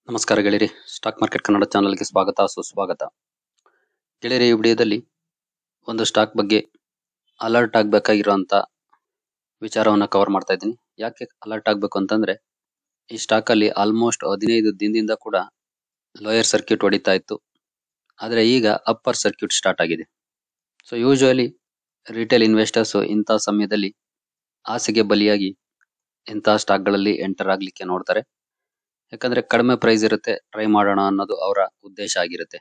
ನಮಸ್ಕಾರ ಗೆಳೆಯರಿ stock market Kannada ಚಾನಲ್ಗೆ ಸ್ವಾಗತ ಸುಸ್ವಾಗತ ಗೆಳೆಯರಿ ಈ ವಿಡಿಯೋದಲ್ಲಿ ಒಂದು ಸ್ಟಾಕ್ ಬಗ್ಗೆ ಅಲರ್ಟ್ ಆಗಬೇಕಾಗಿರುವಂತ ವಿಚಾರವನ್ನ ಕವರ್ ಮಾಡ್ತಾ ಇದ್ದೀನಿ ಯಾಕೆ ಅಲರ್ಟ್ ಆಗಬೇಕು ಅಂತಂದ್ರೆ ಈ ಸ್ಟಾಕ್ ಅಲ್ಲಿ ಆಲ್ಮೋಸ್ಟ್ ಹದಿನೈದು ದಿನದಿಂದ ಕೂಡ ಲೋಯರ್ ಸರ್ಕ್ಯೂಟ್ ಹೊಡಿತಾ ಇತ್ತು ಆದ್ರೆ ಈಗ ಅಪ್ಪರ್ ಸರ್ಕ್ಯೂಟ್ ಸ್ಟಾರ್ಟ್ ಆಗಿದೆ ಸೊ ಯೂಶುವಲಿ ರಿಟೇಲ್ ಇನ್ವೆಸ್ಟರ್ಸ್ ಇಂಥ ಸಮಯದಲ್ಲಿ ಆಸೆಗೆ ಬಲಿಯಾಗಿ ಇಂತಹ ಸ್ಟಾಕ್ಗಳಲ್ಲಿ ಎಂಟರ್ ಆಗ್ಲಿಕ್ಕೆ ನೋಡ್ತಾರೆ ಯಾಕಂದ್ರೆ ಕಡಿಮೆ ಪ್ರೈಸ್ ಇರುತ್ತೆ ಟ್ರೈ ಮಾಡೋಣ ಅನ್ನೋದು ಅವರ ಉದ್ದೇಶ ಆಗಿರುತ್ತೆ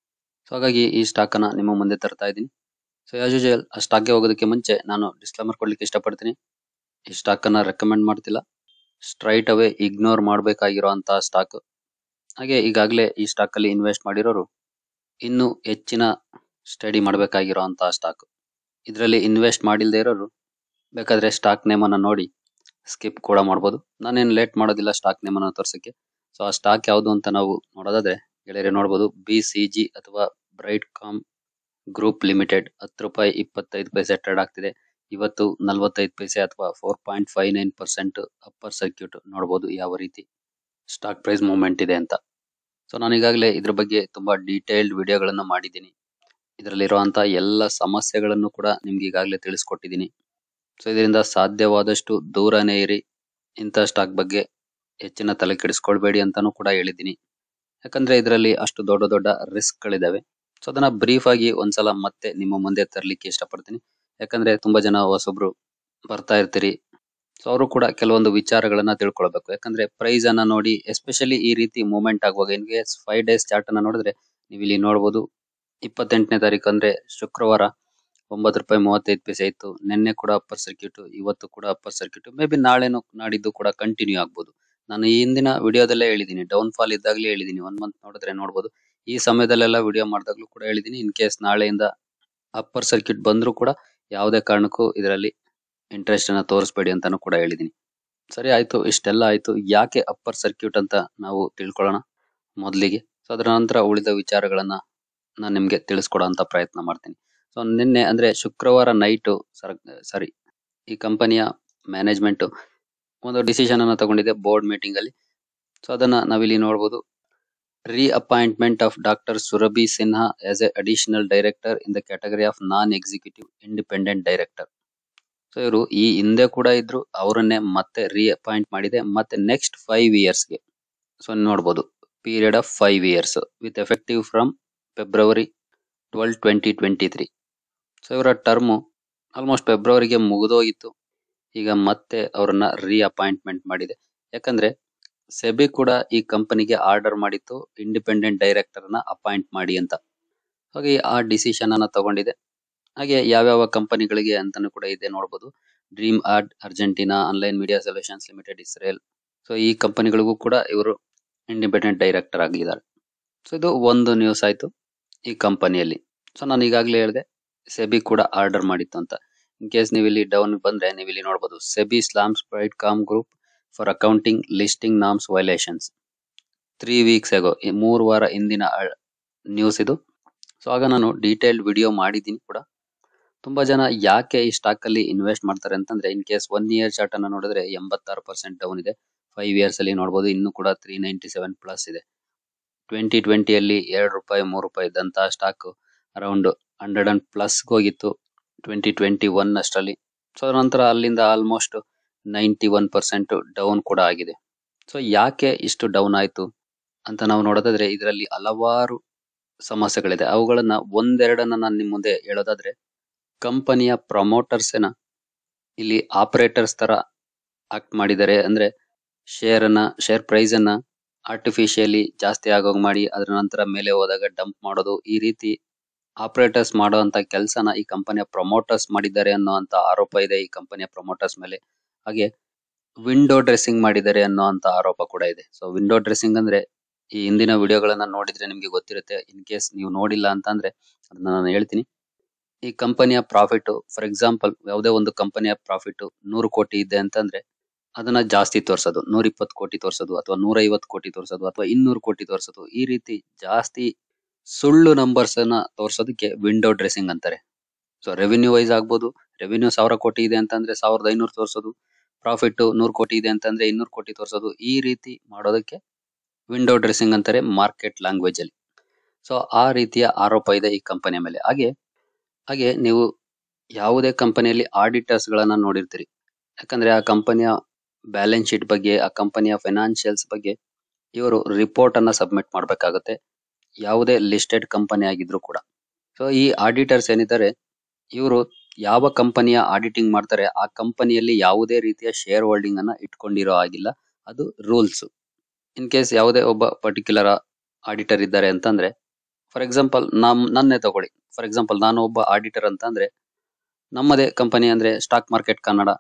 ಸೊ ಹಾಗಾಗಿ ಈ ಸ್ಟಾಕ್ ಅನ್ನ ನಿಮ್ಮ ಮುಂದೆ ತರ್ತಾ ಇದ್ದೀನಿ ಸೊ ಆಸ್ ಯೂಶುವಲ್ ಆ ಸ್ಟಾಕ್ಗೆ ಹೋಗೋದಕ್ಕೆ ಮುಂಚೆ ನಾನು ಡಿಸ್ಕ್ಲೈಮರ್ ಕೊಡ್ಲಿಕ್ಕೆ ಇಷ್ಟಪಡ್ತೀನಿ ಈ ಸ್ಟಾಕ್ ಅನ್ನ ರೆಕಮೆಂಡ್ ಮಾಡ್ತಿಲ್ಲ ಸ್ಟ್ರೈಟ್ ಅವೇ ಇಗ್ನೋರ್ ಮಾಡಬೇಕಾಗಿರುವಂತಹ ಸ್ಟಾಕ್ ಹಾಗೆ ಈಗಾಗಲೇ ಈ ಸ್ಟಾಕ್ ಅಲ್ಲಿ ಇನ್ವೆಸ್ಟ್ ಮಾಡಿರೋರು ಇನ್ನು ಹೆಚ್ಚಿನ ಸ್ಟಡಿ ಮಾಡಬೇಕಾಗಿರುವಂತಹ ಸ್ಟಾಕ್ ಇದರಲ್ಲಿ ಇನ್ವೆಸ್ಟ್ ಮಾಡಿಲ್ದೇ ಇರೋರು ಬೇಕಾದ್ರೆ ಸ್ಟಾಕ್ ನೇಮ್ ಅನ್ನ ನೋಡಿ ಸ್ಕಿಪ್ ಕೂಡ ಮಾಡ್ಬೋದು ನಾನೇನು ಲೇಟ್ ಮಾಡೋದಿಲ್ಲ ಸ್ಟಾಕ್ ನೇಮ್ ಅನ್ನ ತೋರ್ಸಕ್ಕೆ ಸೊ ಆ ಸ್ಟಾಕ್ ಯಾವುದು ಅಂತ ನಾವು ನೋಡೋದಾದ್ರೆ ಗೆಳೆಯರೆ ನೋಡಬಹುದು ಬಿ ಸಿ ಜಿ ಅಥವಾ ಬ್ರೈಟ್ ಕಾಮ್ ಗ್ರೂಪ್ ಲಿಮಿಟೆಡ್ ಹತ್ತು ರೂಪಾಯಿ ಇಪ್ಪತ್ತೈದು ಪೈಸೆ ಟ್ರೇಡ್ ಆಗ್ತಿದೆ ಇವತ್ತು ನಲವತ್ತೈದು ಪೈಸೆ ಅಥವಾ four point five nine percent upper circuit ನೋಡಬಹುದು ಯಾವ ರೀತಿ ಸ್ಟಾಕ್ ಪ್ರೈಸ್ ಮೂವ್ಮೆಂಟ್ ಇದೆ ಅಂತ ಸೊ ನಾನು ಈಗಾಗಲೇ ಇದ್ರ ಬಗ್ಗೆ ತುಂಬಾ ಡೀಟೇಲ್ಡ್ ವಿಡಿಯೋಗಳನ್ನು ಮಾಡಿದ್ದೀನಿ ಇದರಲ್ಲಿರುವಂತಹ ಎಲ್ಲ ಸಮಸ್ಯೆಗಳನ್ನು ಕೂಡ ನಿಮ್ಗೆ ಈಗಾಗಲೇ ತಿಳಿಸ್ಕೊಟ್ಟಿದ್ದೀನಿ ಸೊ ಇದರಿಂದ ಸಾಧ್ಯವಾದಷ್ಟು ದೂರನೇ ಇರಿ ಇಂಥ ಸ್ಟಾಕ್ ಬಗ್ಗೆ ಹೆಚ್ಚಿನ ತಲೆ ಕೆಡಿಸ್ಕೊಳ್ಬೇಡಿ ಅಂತಾನೂ ಕೂಡ ಹೇಳಿದ್ದೀನಿ ಯಾಕಂದ್ರೆ ಇದರಲ್ಲಿ ಅಷ್ಟು ದೊಡ್ಡ ದೊಡ್ಡ ರಿಸ್ಕ್ ಗಳಿದಾವೆ ಸೊ ಅದನ್ನ ಬ್ರೀಫ್ ಆಗಿ ಒಂದ್ಸಲ ಮತ್ತೆ ನಿಮ್ಮ ಮುಂದೆ ತರಲಿಕ್ಕೆ ಇಷ್ಟಪಡ್ತೀನಿ ಯಾಕಂದ್ರೆ ತುಂಬಾ ಜನ ಹೊಸೊಬ್ರು ಬರ್ತಾ ಇರ್ತೀರಿ ಸೊ ಅವರು ಕೂಡ ಕೆಲವೊಂದು ವಿಚಾರಗಳನ್ನ ತಿಳ್ಕೊಳ್ಬೇಕು ಯಾಕಂದ್ರೆ ಪ್ರೈಸ್ ಅನ್ನ ನೋಡಿ ಎಸ್ಪೆಷಲಿ ಈ ರೀತಿ ಮೂವ್ಮೆಂಟ್ ಆಗುವಾಗ ನಿಮಗೆ ಫೈವ್ ಡೇಸ್ ಚಾರ್ಟ್ ಅನ್ನ ನೋಡಿದ್ರೆ ನೀವು ಇಲ್ಲಿ ನೋಡಬಹುದು ಇಪ್ಪತ್ತೆಂಟನೇ ತಾರೀಕು ಅಂದ್ರೆ ಶುಕ್ರವಾರ ಒಂಬತ್ತು ರೂಪಾಯಿ ಮೂವತ್ತೈದು ಪೈಸೆ ಇತ್ತು ನಿನ್ನೆ ಕೂಡ ಅಪ್ಪರ್ ಸರ್ಕ್ಯೂಟ್ ಇವತ್ತು ಕೂಡ ಅಪ್ಪರ್ ಸರ್ಕ್ಯೂಟ್ ಮೇ ಬಿ ನಾಳೆನು ನಾಡಿದ್ದು ಕೂಡ ಕಂಟಿನ್ಯೂ ಆಗ್ಬೋದು ನಾನು ಈ ಹಿಂದಿನ ವಿಡಿಯೋದಲ್ಲೇ ಹೇಳಿದ್ದೀನಿ ಡೌನ್ ಫಾಲ್ ಇದ್ದಾಗಲೇ ಹೇಳಿದ್ದೀನಿ ಒನ್ ಮಂತ್ ನೋಡಿದ್ರೆ ನೋಡಬಹುದು ಈ ಸಮಯದಲ್ಲೆಲ್ಲ ವಿಡಿಯೋ ಮಾಡಿದಾಗ್ಲೂ ಕೂಡ ಹೇಳಿದ್ದೀನಿ ಇನ್ ಕೇಸ್ ನಾಳೆಯಿಂದ ಅಪ್ಪರ್ ಸರ್ಕ್ಯೂಟ್ ಬಂದ್ರೂ ಕೂಡ ಯಾವುದೇ ಕಾರಣಕ್ಕೂ ಇದರಲ್ಲಿ ಇಂಟ್ರೆಸ್ಟ್ ಅನ್ನ ತೋರಿಸ್ಬೇಡಿ ಅಂತಾನು ಕೂಡ ಹೇಳಿದ್ದೀನಿ ಸರಿ ಆಯ್ತು ಇಷ್ಟೆಲ್ಲ ಆಯ್ತು ಯಾಕೆ ಅಪ್ಪರ್ ಸರ್ಕ್ಯೂಟ್ ಅಂತ ನಾವು ತಿಳ್ಕೊಳ್ಳೋಣ ಮೊದಲಿಗೆ ಸೊ ಅದರ ನಂತರ ಉಳಿದ ವಿಚಾರಗಳನ್ನ ನಾನು ನಿಮ್ಗೆ ತಿಳಿಸ್ಕೊಡೋ ಅಂತ ಪ್ರಯತ್ನ ಮಾಡ್ತೀನಿ ಸೊ ನಿನ್ನೆ ಅಂದ್ರೆ ಶುಕ್ರವಾರ ನೈಟ್ ಸಾರಿ ಈ ಕಂಪನಿಯ ಮ್ಯಾನೇಜ್ಮೆಂಟ್ ಒಂದು ಡಿಸಿಷನ್ ಅನ್ನ ತಗೊಂಡಿದೆ ಬೋರ್ಡ್ ಮೀಟಿಂಗ್ ಅಲ್ಲಿ ಸೊ ಅದನ್ನ ನಾವಿಲ್ಲಿ ನೋಡಬಹುದು reappointment of doctor Surabhi Sinha as a additional director in the category of non executive independent director so ಇವರು ಈ ಹಿಂದೆ ಕೂಡ ಇದ್ರು ಅವರನ್ನೇ ಮತ್ತೆ ರೀ ಅಪಾಯಿಂಟ್ ಮಾಡಿದೆ ಮತ್ತೆ ನೆಕ್ಸ್ಟ್ ಫೈವ್ ಇಯರ್ಸ್ಗೆ ಸೊ ನೋಡಬಹುದು period of five years with effective from February twelve twenty twenty three so ಇವರ ಟರ್ಮು ಆಲ್ಮೋಸ್ಟ್ ಫೆಬ್ರವರಿಗೆ ಮುಗಿದೋಗಿತ್ತು ಈಗ ಮತ್ತೆ ಅವರನ್ನ ರೀ ಅಪಾಯಿಂಟ್ಮೆಂಟ್ ಮಾಡಿದೆ ಯಾಕಂದ್ರೆ ಸೆಬಿ ಕೂಡ ಈ ಕಂಪನಿಗೆ ಆರ್ಡರ್ ಮಾಡಿತ್ತು ಇಂಡಿಪೆಂಡೆಂಟ್ ಡೈರೆಕ್ಟರ್ ನ ಅಪಾಯಿಂಟ್ ಮಾಡಿ ಅಂತ ಹಾಗೆ ಆ ಡಿಸಿಷನ್ ಅನ್ನ ತಗೊಂಡಿದೆ ಹಾಗೆ ಯಾವ್ಯಾವ ಕಂಪನಿಗಳಿಗೆ ಅಂತಾನು ಕೂಡ ಇದೆ ನೋಡಬಹುದು dream art Argentina online media solutions limited Israel so ಈ ಕಂಪನಿಗಳಿಗೂ ಕೂಡ ಇವರು ಇಂಡಿಪೆಂಡೆಂಟ್ ಡೈರೆಕ್ಟರ್ ಆಗಿದ್ದಾರೆ ಸೊ ಇದು ಒಂದು ನ್ಯೂಸ್ ಆಯ್ತು ಈ ಕಂಪನಿಯಲ್ಲಿ ಸೊ ನಾನು ಈಗಾಗಲೇ ಹೇಳಿದೆ ಸೆಬಿ ಕೂಡ ಆರ್ಡರ್ ಮಾಡಿತ್ತು ಅಂತ ಇನ್ ಕೇಸ್ ನೀವು ಇಲ್ಲಿ ಡೌನ್ ಬಂದ್ರೆ ನೀವು ಇಲ್ಲಿ ನೋಡಬಹುದು SEBI slams Brightcom Group for accounting listing norms violations three weeks ago ಈ ಮೂರು ವಾರ ಹಿಂದಿನ ನ್ಯೂಸ್ ಇದು ಸೊ ಆಗ ನಾನು ಡೀಟೇಲ್ಡ್ ವಿಡಿಯೋ ಮಾಡಿದ್ದೀನಿ ಕೂಡ ತುಂಬಾ ಜನ ಯಾಕೆ ಈ ಸ್ಟಾಕ್ ಅಲ್ಲಿ ಇನ್ವೆಸ್ಟ್ ಮಾಡ್ತಾರೆ ಅಂತಂದ್ರೆ in case one year chart ಅನ್ನ ನೋಡಿದ್ರೆ ಎಂಬತ್ತಾರು ಪರ್ಸೆಂಟ್ ಡೌನ್ ಇದೆ ಫೈವ್ ಇಯರ್ಸ್ ಅಲ್ಲಿ ನೋಡಬಹುದು ಇನ್ನು ಕೂಡ ತ್ರೀ ನೈಂಟಿ ಸೆವೆನ್ ಪ್ಲಸ್ ಇದೆ ಟ್ವೆಂಟಿ ಟ್ವೆಂಟಿಯಲ್ಲಿ ಎರಡು ರೂಪಾಯಿ ಮೂರು ರೂಪಾಯಿ ಇದ್ದಂತಹ stock around hundred and plus ಹೋಗಿತ್ತು ಟ್ವೆಂಟಿ ಟ್ವೆಂಟಿ ಒನ್ ಅಷ್ಟರಲ್ಲಿ ಸೊ ನಂತರ ಅಲ್ಲಿಂದ almost ninety one percent down ಕೂಡ ಆಗಿದೆ ಸೊ ಯಾಕೆ ಇಷ್ಟು ಡೌನ್ ಆಯ್ತು ಅಂತ ನಾವು ನೋಡೋದಾದ್ರೆ ಇದರಲ್ಲಿ ಹಲವಾರು ಸಮಸ್ಯೆಗಳಿದೆ ಅವುಗಳನ್ನ ಒಂದೆರಡನ್ನ ನಾನು ನಿಮ್ ಮುಂದೆ ಹೇಳೋದಾದ್ರೆ ಕಂಪನಿಯ ಪ್ರಮೋಟರ್ಸ್ ಏನ ಇಲ್ಲಿ ಆಪರೇಟರ್ಸ್ ತರ ಆಕ್ಟ್ ಮಾಡಿದ್ದಾರೆ ಅಂದ್ರೆ ಶೇರ್ ಅನ್ನ ಶೇರ್ ಪ್ರೈಸ್ ಅನ್ನ ಆರ್ಟಿಫಿಷಿಯಲಿ ಜಾಸ್ತಿ ಆಗೋಗ್ ಮಾಡಿ ಅದರ ನಂತರ ಮೇಲೆ ಹೋದಾಗ ಡಂಪ್ ಮಾಡೋದು ಈ ರೀತಿ ಆಪರೇಟರ್ಸ್ ಮಾಡುವಂತ ಕೆಲಸನ ಈ ಕಂಪನಿಯ ಪ್ರಮೋಟರ್ಸ್ ಮಾಡಿದ್ದಾರೆ ಅನ್ನೋಂತ ಆರೋಪ ಇದೆ ಈ ಕಂಪನಿಯ ಪ್ರಮೋಟರ್ಸ್ ಮೇಲೆ ಹಾಗೆ ವಿಂಡೋ ಡ್ರೆಸ್ಸಿಂಗ್ ಮಾಡಿದ್ದಾರೆ ಅನ್ನೋಂತ ಆರೋಪ ಕೂಡ ಇದೆ ಸೊ ವಿಂಡೋ ಡ್ರೆಸ್ಸಿಂಗ್ ಅಂದ್ರೆ ಈ ಹಿಂದಿನ ವಿಡಿಯೋಗಳನ್ನ ನೋಡಿದ್ರೆ ನಿಮ್ಗೆ ಗೊತ್ತಿರುತ್ತೆ ಇನ್ ಕೇಸ್ ನೀವು ನೋಡಿಲ್ಲ ಅಂತ ಅಂದ್ರೆ ಅದನ್ನ ನಾನು ಹೇಳ್ತೀನಿ ಈ ಕಂಪನಿಯ ಪ್ರಾಫಿಟ್ ಫಾರ್ ಎಕ್ಸಾಂಪಲ್ ಯಾವುದೇ ಒಂದು ಕಂಪನಿಯ ಪ್ರಾಫಿಟ್ ನೂರು ಕೋಟಿ ಇದೆ ಅಂತಂದ್ರೆ ಅದನ್ನ ಜಾಸ್ತಿ ತೋರ್ಸೋದು ನೂರ ಇಪ್ಪತ್ತು ಕೋಟಿ ತೋರ್ಸೋದು ಅಥವಾ ನೂರ ಐವತ್ತು ಕೋಟಿ ತೋರ್ಸೋದು ಅಥವಾ ಇನ್ನೂರು ಕೋಟಿ ತೋರ್ಸೋದು ಈ ರೀತಿ ಜಾಸ್ತಿ ಸುಳ್ಳು ನಂಬರ್ಸ್ ಅನ್ನ ತೋರ್ಸೋದಕ್ಕೆ ವಿಂಡೋ ಡ್ರೆಸ್ಸಿಂಗ್ ಅಂತಾರೆ ಸೊ ರೆವಿನ್ಯೂ ವೈಸ್ ಆಗ್ಬೋದು ರೆವಿನ್ಯೂ ಸಾವಿರ ಕೋಟಿ ಇದೆ ಅಂತಂದ್ರೆ ಸಾವಿರದ ಐನೂರು ತೋರ್ಸೋದು ಪ್ರಾಫಿಟ್ ನೂರು ಕೋಟಿ ಇದೆ ಅಂತಂದ್ರೆ ಇನ್ನೂರು ಕೋಟಿ ತೋರ್ಸೋದು ಈ ರೀತಿ ಮಾಡೋದಕ್ಕೆ ವಿಂಡೋ ಡ್ರೆಸ್ಸಿಂಗ್ ಅಂತಾರೆ ಮಾರ್ಕೆಟ್ ಲ್ಯಾಂಗ್ವೇಜ್ ಅಲ್ಲಿ ಸೊ ಆ ರೀತಿಯ ಆರೋಪ ಇದೆ ಈ ಕಂಪನಿಯ ಮೇಲೆ ಹಾಗೆ ಹಾಗೆ ನೀವು ಯಾವುದೇ ಕಂಪನಿಯಲ್ಲಿ ಆಡಿಟರ್ಸ್ ಗಳನ್ನ ನೋಡಿರ್ತೀರಿ ಯಾಕಂದ್ರೆ ಆ ಕಂಪನಿಯ ಬ್ಯಾಲೆನ್ಸ್ ಶೀಟ್ ಬಗ್ಗೆ ಆ ಕಂಪನಿಯ ಫೈನಾನ್ಷಿಯಲ್ಸ್ ಬಗ್ಗೆ ಇವರು ರಿಪೋರ್ಟ್ ಅನ್ನ ಸಬ್ಮಿಟ್ ಮಾಡಬೇಕಾಗುತ್ತೆ ಯಾವುದೇ ಲಿಸ್ಟೆಡ್ ಕಂಪನಿ ಆಗಿದ್ರು ಕೂಡ ಸೊ ಈ ಆಡಿಟರ್ಸ್ ಏನಿದ್ದಾರೆ ಇವರು ಯಾವ ಕಂಪನಿಯ ಆಡಿಟಿಂಗ್ ಮಾಡ್ತಾರೆ ಆ ಕಂಪನಿಯಲ್ಲಿ ಯಾವುದೇ ರೀತಿಯ ಶೇರ್ ಹೋಲ್ಡಿಂಗ್ ಅನ್ನ ಇಟ್ಕೊಂಡಿರೋ ಆಗಿಲ್ಲ ಅದು ರೂಲ್ಸ್ ಇನ್ ಕೇಸ್ ಯಾವುದೇ ಒಬ್ಬ ಪರ್ಟಿಕ್ಯುಲರ್ ಆಡಿಟರ್ ಇದ್ದಾರೆ ಅಂತಂದ್ರೆ ಫಾರ್ ಎಕ್ಸಾಂಪಲ್ ನಮ್ ನನ್ನೇ ತಗೊಳ್ಳಿ ಫಾರ್ ಎಕ್ಸಾಂಪಲ್ ನಾನು ಒಬ್ಬ ಆಡಿಟರ್ ಅಂತಂದ್ರೆ ನಮ್ಮದೇ ಕಂಪನಿ ಅಂದ್ರೆ ಸ್ಟಾಕ್ ಮಾರ್ಕೆಟ್ ಕನ್ನಡ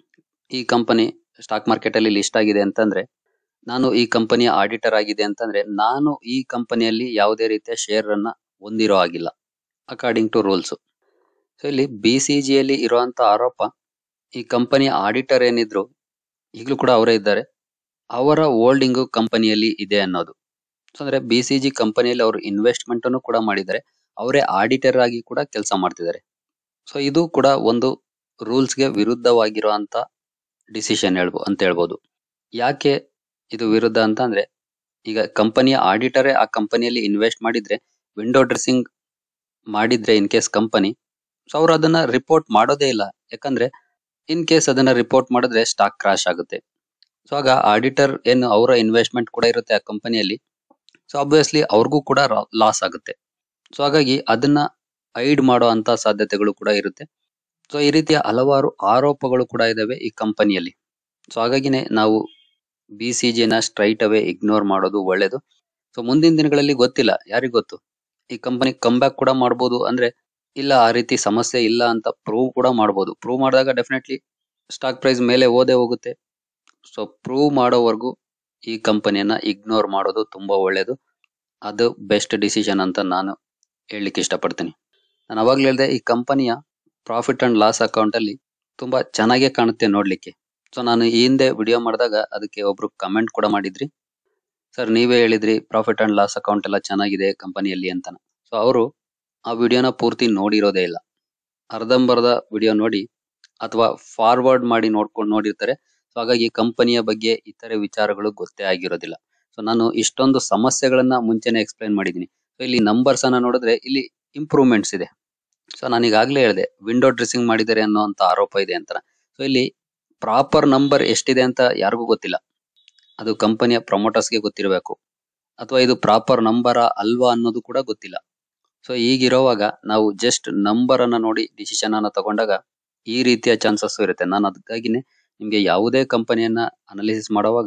ಈ ಕಂಪನಿ ಸ್ಟಾಕ್ ಮಾರ್ಕೆಟ್ ಅಲ್ಲಿ ಲಿಸ್ಟ್ ಆಗಿದೆ ಅಂತಂದ್ರೆ ನಾನು ಈ ಕಂಪನಿಯ ಆಡಿಟರ್ ಆಗಿದೆ ಅಂತಂದ್ರೆ ನಾನು ಈ ಕಂಪನಿಯಲ್ಲಿ ಯಾವುದೇ ರೀತಿಯ ಶೇರ್ ಅನ್ನ ಹೊಂದಿರೋ ಆಗಿಲ್ಲ ಅಕಾರ್ಡಿಂಗ್ ಟು ರೂಲ್ಸ್ ಸೊ ಇಲ್ಲಿ ಬಿ ಸಿ ಜಿಯಲ್ಲಿ ಇರುವಂತ ಆರೋಪ ಈ ಕಂಪನಿಯ ಆಡಿಟರ್ ಏನಿದ್ರು ಈಗಲೂ ಕೂಡ ಅವರೇ ಇದ್ದಾರೆ ಅವರ ಹೋಲ್ಡಿಂಗ್ ಕಂಪನಿಯಲ್ಲಿ ಇದೆ ಅನ್ನೋದು ಸೊ ಅಂದ್ರೆ ಬಿ ಸಿ ಜಿ ಕಂಪನಿಯಲ್ಲಿ ಅವರು ಇನ್ವೆಸ್ಟ್ಮೆಂಟ್ ಅನ್ನು ಕೂಡ ಮಾಡಿದ್ದಾರೆ ಅವರೇ ಆಡಿಟರ್ ಆಗಿ ಕೂಡ ಕೆಲಸ ಮಾಡ್ತಿದ್ದಾರೆ ಸೊ ಇದು ಕೂಡ ಒಂದು ರೂಲ್ಸ್ ಗೆ ವಿರುದ್ಧವಾಗಿರುವಂತ ಡಿಸಿಷನ್ ಹೇಳ್ಬೋ ಅಂತ ಹೇಳ್ಬೋದು ಯಾಕೆ ಇದು ವಿರುದ್ಧ ಅಂತ ಅಂದ್ರೆ ಈಗ ಕಂಪನಿಯ ಆಡಿಟರೇ ಆ ಕಂಪನಿಯಲ್ಲಿ ಇನ್ವೆಸ್ಟ್ ಮಾಡಿದ್ರೆ ವಿಂಡೋ ಡ್ರೆಸ್ಸಿಂಗ್ ಮಾಡಿದ್ರೆ ಇನ್ ಕೇಸ್ ಕಂಪನಿ ಸೊ ಅವ್ರು ಅದನ್ನ ರಿಪೋರ್ಟ್ ಮಾಡೋದೇ ಇಲ್ಲ ಯಾಕಂದ್ರೆ ಇನ್ ಕೇಸ್ ಅದನ್ನ ರಿಪೋರ್ಟ್ ಮಾಡಿದ್ರೆ ಸ್ಟಾಕ್ ಕ್ರಾಶ್ ಆಗುತ್ತೆ ಸೊ ಆಗ ಆಡಿಟರ್ ಏನು ಅವರ ಇನ್ವೆಸ್ಟ್ಮೆಂಟ್ ಕೂಡ ಇರುತ್ತೆ ಆ ಕಂಪನಿಯಲ್ಲಿ ಸೊ ಅಬ್ವಿಯಸ್ಲಿ ಅವ್ರಿಗೂ ಕೂಡ ಲಾಸ್ ಆಗುತ್ತೆ ಸೊ ಹಾಗಾಗಿ ಅದನ್ನ ಐಡ್ ಮಾಡೋ ಅಂತ ಸಾಧ್ಯತೆಗಳು ಕೂಡ ಇರುತ್ತೆ ಸೊ ಈ ರೀತಿಯ ಹಲವಾರು ಆರೋಪಗಳು ಕೂಡ ಇದಾವೆ ಈ ಕಂಪನಿಯಲ್ಲಿ ಸೊ ಹಾಗಾಗಿನೇ ನಾವು ಬಿ ಸಿ ಜಿನ ಸ್ಟ್ರೈಟ್ ಅವೇ ಇಗ್ನೋರ್ ಮಾಡೋದು ಒಳ್ಳೇದು ಸೊ ಮುಂದಿನ ದಿನಗಳಲ್ಲಿ ಗೊತ್ತಿಲ್ಲ ಯಾರಿಗ್ ಗೊತ್ತು ಈ ಕಂಪನಿ ಕಮ್ ಬ್ಯಾಕ್ ಕೂಡ ಮಾಡ್ಬೋದು ಅಂದ್ರೆ ಇಲ್ಲ ಆ ರೀತಿ ಸಮಸ್ಯೆ ಇಲ್ಲ ಅಂತ ಪ್ರೂವ್ ಕೂಡ ಮಾಡ್ಬೋದು ಪ್ರೂವ್ ಮಾಡಿದಾಗ ಡೆಫಿನೆಟ್ಲಿ ಸ್ಟಾಕ್ ಪ್ರೈಸ್ ಮೇಲೆ ಓದೇ ಹೋಗುತ್ತೆ ಸೊ ಪ್ರೂವ್ ಮಾಡೋವರೆಗೂ ಈ ಕಂಪನಿಯನ್ನ ಇಗ್ನೋರ್ ಮಾಡೋದು ತುಂಬಾ ಒಳ್ಳೇದು ಅದು ಬೆಸ್ಟ್ ಡಿಸಿಷನ್ ಅಂತ ನಾನು ಹೇಳಲಿಕ್ಕೆ ಇಷ್ಟಪಡ್ತೀನಿ ನಾನು ಅವಾಗ್ಲೇ ಹೇಳಿದೆ ಈ ಕಂಪನಿಯ ಪ್ರಾಫಿಟ್ ಅಂಡ್ ಲಾಸ್ ಅಕೌಂಟ್ ಅಲ್ಲಿ ತುಂಬಾ ಚೆನ್ನಾಗೇ ಕಾಣುತ್ತೆ ನೋಡ್ಲಿಕ್ಕೆ ಸೊ ನಾನು ಈ ಹಿಂದೆ ವಿಡಿಯೋ ಮಾಡಿದಾಗ ಅದಕ್ಕೆ ಒಬ್ರು ಕಮೆಂಟ್ ಕೂಡ ಮಾಡಿದ್ರಿ ಸರ್ ನೀವೇ ಹೇಳಿದ್ರಿ ಪ್ರಾಫಿಟ್ ಅಂಡ್ ಲಾಸ್ ಅಕೌಂಟ್ ಎಲ್ಲ ಚೆನ್ನಾಗಿದೆ ಕಂಪನಿಯಲ್ಲಿ ಅಂತ ಸೊ ಅವರು ಆ ವಿಡಿಯೋನ ಪೂರ್ತಿ ನೋಡಿರೋದೇ ಇಲ್ಲ ಅರ್ಧಂಬರ್ಧ ವಿಡಿಯೋ ನೋಡಿ ಅಥವಾ ಫಾರ್ವರ್ಡ್ ಮಾಡಿ ನೋಡ್ಕೊಂಡು ನೋಡಿರ್ತಾರೆ ಸೊ ಹಾಗಾಗಿ ಕಂಪನಿಯ ಬಗ್ಗೆ ಇತರೆ ವಿಚಾರಗಳು ಗೊತ್ತೇ ಆಗಿರೋದಿಲ್ಲ ಸೊ ನಾನು ಇಷ್ಟೊಂದು ಸಮಸ್ಯೆಗಳನ್ನ ಮುಂಚೆನೆ ಎಕ್ಸ್ಪ್ಲೈನ್ ಮಾಡಿದ್ದೀನಿ ಸೊ ಇಲ್ಲಿ ನಂಬರ್ಸ್ ಅನ್ನ ನೋಡಿದ್ರೆ ಇಲ್ಲಿ ಇಂಪ್ರೂವ್ಮೆಂಟ್ಸ್ ಇದೆ ಸೊ ನಾನು ಈಗಾಗಲೇ ಹೇಳಿದೆ ವಿಂಡೋ ಡ್ರೆಸ್ಸಿಂಗ್ ಮಾಡಿದ್ದಾರೆ ಅನ್ನೋಂತ ಆರೋಪ ಇದೆ ಅಂತ ಸೊ ಇಲ್ಲಿ ಪ್ರಾಪರ್ ನಂಬರ್ ಎಷ್ಟಿದೆ ಅಂತ ಯಾರಿಗೂ ಗೊತ್ತಿಲ್ಲ ಅದು ಕಂಪನಿಯ ಪ್ರಮೋಟರ್ಸ್ಗೆ ಗೊತ್ತಿರಬೇಕು ಅಥವಾ ಇದು ಪ್ರಾಪರ್ ನಂಬರ ಅಲ್ವಾ ಅನ್ನೋದು ಕೂಡ ಗೊತ್ತಿಲ್ಲ ಸೊ ಈಗಿರೋವಾಗ ನಾವು ಜಸ್ಟ್ ನಂಬರ್ ಅನ್ನ ನೋಡಿ ಡಿಸಿಷನ್ ಅನ್ನ ತಗೊಂಡಾಗ ಈ ರೀತಿಯ ಚಾನ್ಸಸ್ ಇರುತ್ತೆ ನಾನು ಅದಕ್ಕಾಗಿನೇ ನಿಮ್ಗೆ ಯಾವುದೇ ಕಂಪನಿಯನ್ನ ಅನಾಲಿಸಿಸ್ ಮಾಡುವಾಗ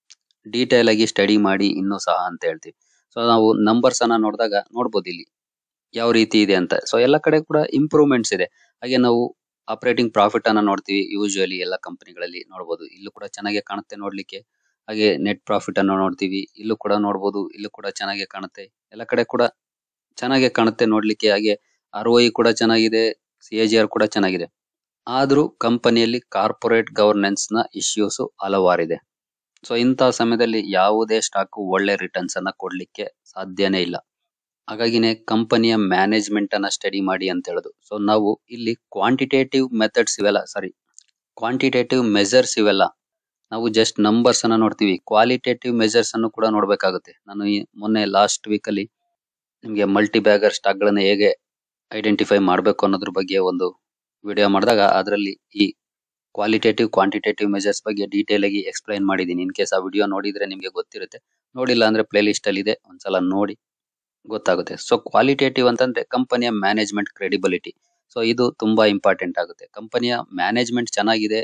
ಡೀಟೇಲ್ ಆಗಿ ಸ್ಟಡಿ ಮಾಡಿ ಇನ್ನೂ ಸಹ ಅಂತ ಹೇಳ್ತೀವಿ ಸೊ ನಾವು ನಂಬರ್ಸ್ ಅನ್ನ ನೋಡಿದಾಗ ನೋಡ್ಬೋದು ಇಲ್ಲಿ ಯಾವ ರೀತಿ ಇದೆ ಅಂತ ಸೊ ಎಲ್ಲ ಕಡೆ ಕೂಡ ಇಂಪ್ರೂವ್ಮೆಂಟ್ಸ್ ಇದೆ ಹಾಗೆ ನಾವು ಆಪರೇಟಿಂಗ್ ಪ್ರಾಫಿಟ್ ಅನ್ನ ನೋಡ್ತೀವಿ ಯೂಶುವಲಿ ಎಲ್ಲ ಕಂಪನಿಗಳಲ್ಲಿ ನೋಡಬಹುದು ಇಲ್ಲೂ ಕೂಡ ಚೆನ್ನಾಗಿ ಕಾಣುತ್ತೆ ನೋಡ್ಲಿಕ್ಕೆ ಹಾಗೆ ನೆಟ್ ಪ್ರಾಫಿಟ್ ಅನ್ನು ನೋಡ್ತೀವಿ ಇಲ್ಲೂ ಕೂಡ ನೋಡಬಹುದು ಇಲ್ಲೂ ಕೂಡ ಚೆನ್ನಾಗಿ ಕಾಣುತ್ತೆ ಎಲ್ಲ ಕಡೆ ಕೂಡ ಚೆನ್ನಾಗಿ ಕಾಣುತ್ತೆ ನೋಡ್ಲಿಕ್ಕೆ ಹಾಗೆ ಆರ್ ಕೂಡ ಚೆನ್ನಾಗಿದೆ ಸಿ ಎ ಜಿ ಆರ್ ಕೂಡ ಚೆನ್ನಾಗಿದೆ ಆದ್ರೂ ಕಂಪನಿಯಲ್ಲಿ ಕಾರ್ಪೊರೇಟ್ ಗವರ್ನೆನ್ಸ್ ನ ಇಶ್ಯೂಸ್ ಹಲವಾರಿದೆ ಸೊ ಇಂತಹ ಸಮಯದಲ್ಲಿ ಯಾವುದೇ ಸ್ಟಾಕ್ ಒಳ್ಳೆ ರಿಟರ್ನ್ಸ್ ಅನ್ನ ಕೊಡ್ಲಿಕ್ಕೆ ಸಾಧ್ಯನೇ ಇಲ್ಲ ಹಾಗಾಗಿನೇ ಕಂಪನಿಯ ಮ್ಯಾನೇಜ್ಮೆಂಟ್ ಅನ್ನ ಸ್ಟಡಿ ಮಾಡಿ ಅಂತ ಹೇಳೋದು ಸೊ ನಾವು ಇಲ್ಲಿ ಕ್ವಾಂಟಿಟೇಟಿವ್ ಮೆಥಡ್ಸ್ ಇವೆಲ್ಲ ಸಾರಿ ಕ್ವಾಂಟಿಟೇಟಿವ್ ಮೆಜರ್ಸ್ ಇವೆಲ್ಲ ನಾವು ಜಸ್ಟ್ ನಂಬರ್ಸ್ ಅನ್ನ ನೋಡ್ತೀವಿ ಕ್ವಾಲಿಟೇಟಿವ್ ಮೆಜರ್ಸ್ ಅನ್ನು ಕೂಡ ನೋಡ್ಬೇಕಾಗುತ್ತೆ ನಾನು ಈ ಮೊನ್ನೆ ಲಾಸ್ಟ್ ವೀಕ್ ಅಲ್ಲಿ ನಿಮ್ಗೆ ಮಲ್ಟಿ ಬ್ಯಾಗರ್ ಸ್ಟಾಕ್ ಗಳನ್ನ ಹೇಗೆ ಐಡೆಂಟಿಫೈ ಮಾಡಬೇಕು ಅನ್ನೋದ್ರ ಬಗ್ಗೆ ಒಂದು ವಿಡಿಯೋ ಮಾಡಿದಾಗ ಅದರಲ್ಲಿ ಈ ಕ್ವಾಲಿಟೇಟಿವ್ ಕ್ವಾಂಟಿಟೇಟಿವ್ ಮೆಜರ್ಸ್ ಬಗ್ಗೆ ಡೀಟೇಲ್ ಆಗಿ ಎಕ್ಸ್ಪ್ಲೈನ್ ಮಾಡಿದ್ದೀನಿ ಇನ್ ಕೇಸ್ ಆ ವಿಡಿಯೋ ನೋಡಿದ್ರೆ ನಿಮ್ಗೆ ಗೊತ್ತಿರುತ್ತೆ ನೋಡಿಲ್ಲ ಅಂದ್ರೆ ಪ್ಲೇ ಲಿಸ್ಟ್ ಅಲ್ಲಿ ಇದೆ ಒಂದ್ಸಲ ನೋಡಿ ಗೊತ್ತಾಗುತ್ತೆ ಸೊ ಕ್ವಾಲಿಟೇಟಿವ್ ಅಂತಂದ್ರೆ ಕಂಪನಿಯ ಮ್ಯಾನೇಜ್ಮೆಂಟ್ ಕ್ರೆಡಿಬಿಲಿಟಿ ಸೊ ಇದು ತುಂಬಾ ಇಂಪಾರ್ಟೆಂಟ್ ಆಗುತ್ತೆ ಕಂಪನಿಯ ಮ್ಯಾನೇಜ್ಮೆಂಟ್ ಚೆನ್ನಾಗಿದೆ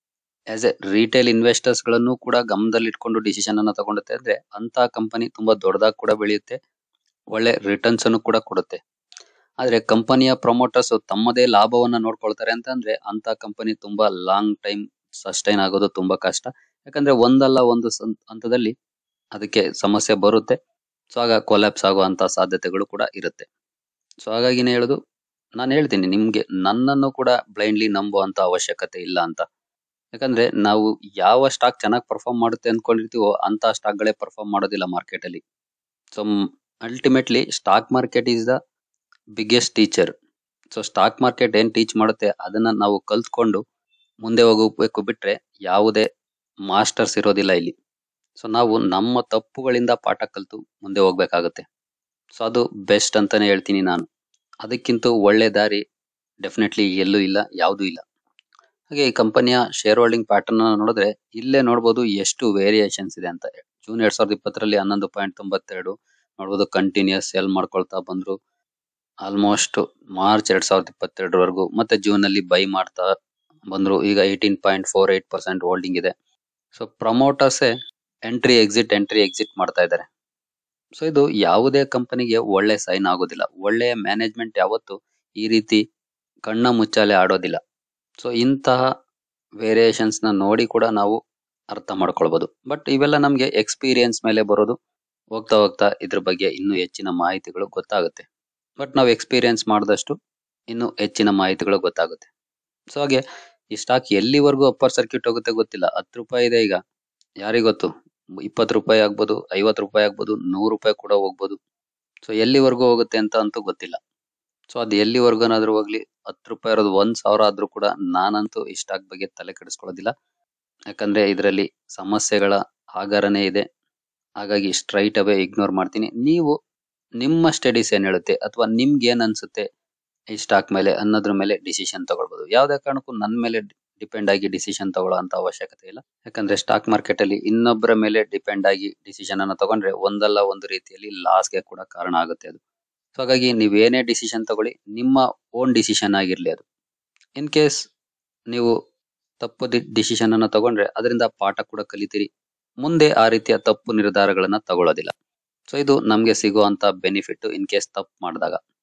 ಆಸ್ ಎ ರಿಟೇಲ್ ಇನ್ವೆಸ್ಟರ್ಸ್ ಗಳನ್ನು ಕೂಡ ಗಮನದಲ್ಲಿ ಇಟ್ಕೊಂಡು ಡಿಸಿಷನ್ ಅನ್ನ ತಗೊಂಡುತ್ತೆ ಅಂದ್ರೆ ಅಂತ ಕಂಪನಿ ತುಂಬಾ ದೊಡ್ಡದಾಗಿ ಕೂಡ ಬೆಳೆಯುತ್ತೆ ಒಳ್ಳೆ ರಿಟರ್ನ್ಸ್ ಅನ್ನು ಕೂಡ ಕೊಡುತ್ತೆ ಆದ್ರೆ ಕಂಪನಿಯ ಪ್ರಮೋಟರ್ಸ್ ತಮ್ಮದೇ ಲಾಭವನ್ನ ನೋಡ್ಕೊಳ್ತಾರೆ ಅಂತಂದ್ರೆ ಅಂತ ಕಂಪನಿ ತುಂಬಾ ಲಾಂಗ್ ಟೈಮ್ ಸಸ್ಟೈನ್ ಆಗೋದು ತುಂಬಾ ಕಷ್ಟ ಯಾಕಂದ್ರೆ ಒಂದಲ್ಲ ಒಂದು ಸಂ- ಹಂತದಲ್ಲಿ ಅದಕ್ಕೆ ಸಮಸ್ಯೆ ಬರುತ್ತೆ ಸೊ ಆಗ ಕೊಲ್ಯಾಪ್ಸ್ ಆಗುವಂತ ಸಾಧ್ಯತೆಗಳು ಕೂಡ ಇರುತ್ತೆ ಸೊ ಹಾಗಾಗಿನೇ ಹೇಳುದು ನಾನು ಹೇಳ್ತೀನಿ ನಿಮ್ಗೆ ನನ್ನನ್ನು ಕೂಡ ಬ್ಲೈಂಡ್ಲಿ ನಂಬುವಂತ ಅವಶ್ಯಕತೆ ಇಲ್ಲ ಅಂತ ಯಾಕಂದ್ರೆ ನಾವು ಯಾವ ಸ್ಟಾಕ್ ಚೆನ್ನಾಗಿ ಪರ್ಫಾರ್ಮ್ ಮಾಡುತ್ತೆ ಅನ್ಕೊಂಡಿರ್ತೀವೋ ಅಂತ ಸ್ಟಾಕ್ ಗಳೇ ಪರ್ಫಾರ್ಮ್ ಮಾಡೋದಿಲ್ಲ ಮಾರ್ಕೆಟ್ ಅಲ್ಲಿ so ultimately stock market is the biggest teacher so stock market ಏನ್ ಟೀಚ್ ಮಾಡುತ್ತೆ ಅದನ್ನ ನಾವು ಕಲ್ತ್ಕೊಂಡು ಮುಂದೆ ಹೋಗಬೇಕು ಬಿಟ್ರೆ ಯಾವುದೇ ಮಾಸ್ಟರ್ಸ್ ಇರೋದಿಲ್ಲ ಇಲ್ಲಿ ಸೊ ನಾವು ನಮ್ಮ ತಪ್ಪುಗಳಿಂದ ಪಾಠ ಕಲಿತು ಮುಂದೆ ಹೋಗ್ಬೇಕಾಗತ್ತೆ ಸೊ ಅದು ಬೆಸ್ಟ್ ಅಂತಾನೆ ಹೇಳ್ತೀನಿ ನಾನು ಅದಕ್ಕಿಂತ ಒಳ್ಳೆ ದಾರಿ ಡೆಫಿನೆಟ್ಲಿ ಎಲ್ಲೂ ಇಲ್ಲ ಯಾವುದೂ ಇಲ್ಲ ಹಾಗೆ ಈ ಕಂಪನಿಯ ಶೇರ್ ಹೋಲ್ಡಿಂಗ್ ಪ್ಯಾಟರ್ನ್ ನೋಡಿದ್ರೆ ಇಲ್ಲೇ ನೋಡಬಹುದು ಎಷ್ಟು ವೇರಿಯೇಷನ್ಸ್ ಇದೆ ಅಂತ ಜೂನ್ ಎರಡ್ ಸಾವಿರದ ಇಪ್ಪತ್ತರಲ್ಲಿ ಹನ್ನೊಂದು ಪಾಯಿಂಟ್ ತೊಂಬತ್ತೆರಡು ನೋಡಬಹುದು ಕಂಟಿನ್ಯೂಸ್ ಸೆಲ್ ಮಾಡ್ಕೊಳ್ತಾ ಬಂದ್ರು ಆಲ್ಮೋಸ್ಟ್ ಮಾರ್ಚ್ ಎರಡ್ ಸಾವಿರದ ಇಪ್ಪತ್ತೆರಡರವರೆಗೂ ಮತ್ತೆ ಜೂನ್ ಅಲ್ಲಿ ಬೈ ಮಾಡ್ತಾ ಬಂದ್ರು ಈಗ eighteen point four eight percent holding ಇದೆ so promoters entry exit entry exit ಮಾಡ್ತಾ ಇದ್ದಾರೆ ಸೊ ಇದು ಯಾವುದೇ ಕಂಪನಿಗೆ ಒಳ್ಳೆ ಸೈನ್ ಆಗೋದಿಲ್ಲ ಒಳ್ಳೆಯ ಮ್ಯಾನೇಜ್ಮೆಂಟ್ ಯಾವತ್ತು ಈ ರೀತಿ ಕಣ್ಣ ಮುಚ್ಚಾಲೆ ಆಡೋದಿಲ್ಲ ಸೊ ಇಂತಹ ವೇರಿಯೇಷನ್ಸ್ ನ ನೋಡಿ ಕೂಡ ನಾವು ಅರ್ಥ ಮಾಡ್ಕೊಳ್ಬಹುದು ಬಟ್ ಇವೆಲ್ಲ ನಮ್ಗೆ ಎಕ್ಸ್ಪೀರಿಯನ್ಸ್ ಮೇಲೆ ಬರೋದು ಹೋಗ್ತಾ ಹೋಗ್ತಾ ಇದ್ರ ಬಗ್ಗೆ ಇನ್ನೂ ಹೆಚ್ಚಿನ ಮಾಹಿತಿಗಳು ಗೊತ್ತಾಗುತ್ತೆ ಬಟ್ ನಾವು ಎಕ್ಸ್ಪೀರಿಯನ್ಸ್ ಮಾಡಿದಷ್ಟು ಇನ್ನು ಹೆಚ್ಚಿನ ಮಾಹಿತಿಗಳು ಗೊತ್ತಾಗುತ್ತೆ ಸೊ ಹಾಗೆ ಈ ಸ್ಟಾಕ್ ಎಲ್ಲಿವರೆಗೂ ಅಪ್ಪರ್ ಸರ್ಕ್ಯೂಟ್ ಹೋಗುತ್ತೆ ಗೊತ್ತಿಲ್ಲ ಹತ್ತು ರೂಪಾಯಿ ಇದೆ ಈಗ ಯಾರಿಗ್ ಗೊತ್ತು ಇಪ್ಪತ್ತು ರೂಪಾಯಿ ಆಗ್ಬೋದು ಐವತ್ತು ರೂಪಾಯಿ ಆಗ್ಬೋದು ನೂರು ರೂಪಾಯಿ ಕೂಡ ಹೋಗ್ಬೋದು ಸೊ ಎಲ್ಲಿವರೆಗೂ ಹೋಗುತ್ತೆ ಅಂತ ಅಂತೂ ಗೊತ್ತಿಲ್ಲ ಸೊ ಅದು ಎಲ್ಲಿವರೆಗೂನಾದ್ರೂ ಹೋಗ್ಲಿ ಹತ್ತು ರೂಪಾಯಿ ಇರೋದು ಒಂದ್ ಸಾವಿರ ಆದ್ರೂ ಕೂಡ ನಾನಂತೂ ಈ ಸ್ಟಾಕ್ ಬಗ್ಗೆ ತಲೆ ಕೆಡಿಸ್ಕೊಳ್ಳೋದಿಲ್ಲ ಯಾಕಂದ್ರೆ ಇದರಲ್ಲಿ ಸಮಸ್ಯೆಗಳ ಆಗಾರನೇ ಇದೆ ಹಾಗಾಗಿ ಸ್ಟ್ರೈಟ್ ಅವೇ ಇಗ್ನೋರ್ ಮಾಡ್ತೀನಿ ನೀವು ನಿಮ್ಮ ಸ್ಟಡೀಸ್ ಏನ್ ಹೇಳುತ್ತೆ ಅಥವಾ ನಿಮ್ಗೆ ಏನ್ ಅನ್ಸುತ್ತೆ ಈ ಸ್ಟಾಕ್ ಮೇಲೆ ಅನ್ನೋದ್ರ ಮೇಲೆ ಡಿಸಿಷನ್ ತಗೊಳ್ಬಹುದು ಯಾವುದೇ ಕಾರಣಕ್ಕೂ ನನ್ನ ಮೇಲೆ ಡಿಪೆಂಡ್ ಆಗಿ ಡಿಸಿಷನ್ ತಗೊಳ್ಳೋ ಅಂತ ಅವಶ್ಯಕತೆ ಇಲ್ಲ ಯಾಕಂದ್ರೆ ಸ್ಟಾಕ್ ಮಾರ್ಕೆಟ್ ಅಲ್ಲಿ ಇನ್ನೊಬ್ಬರ ಮೇಲೆ ಡಿಪೆಂಡ್ ಆಗಿ ಡಿಸಿಷನ್ ಅನ್ನ ತಗೊಂಡ್ರೆ ಒಂದಲ್ಲ ಒಂದು ರೀತಿಯಲ್ಲಿ ಲಾಸ್ಗೆ ಕೂಡ ಕಾರಣ ಆಗುತ್ತೆ ಅದು ಸೊ ಹಾಗಾಗಿ ನೀವೇನೇ ಡಿಸಿಷನ್ ತಗೊಳ್ಳಿ ನಿಮ್ಮ ಓನ್ ಡಿಸಿಷನ್ ಆಗಿರ್ಲಿ ಅದು ಇನ್ ಕೇಸ್ ನೀವು ತಪ್ಪು ಡಿಸಿಷನ್ ಅನ್ನ ತಗೊಂಡ್ರೆ ಅದರಿಂದ ಪಾಠ ಕೂಡ ಕಲಿತೀರಿ ಮುಂದೆ ಆ ರೀತಿಯ ತಪ್ಪು ನಿರ್ಧಾರಗಳನ್ನ ತಗೊಳ್ಳೋದಿಲ್ಲ ಸೊ ಇದು ನಮ್ಗೆ ಸಿಗುವಂತ ಬೆನಿಫಿಟ್ ಇನ್ ಕೇಸ್ ತಪ್ಪು ಮಾಡಿದಾಗ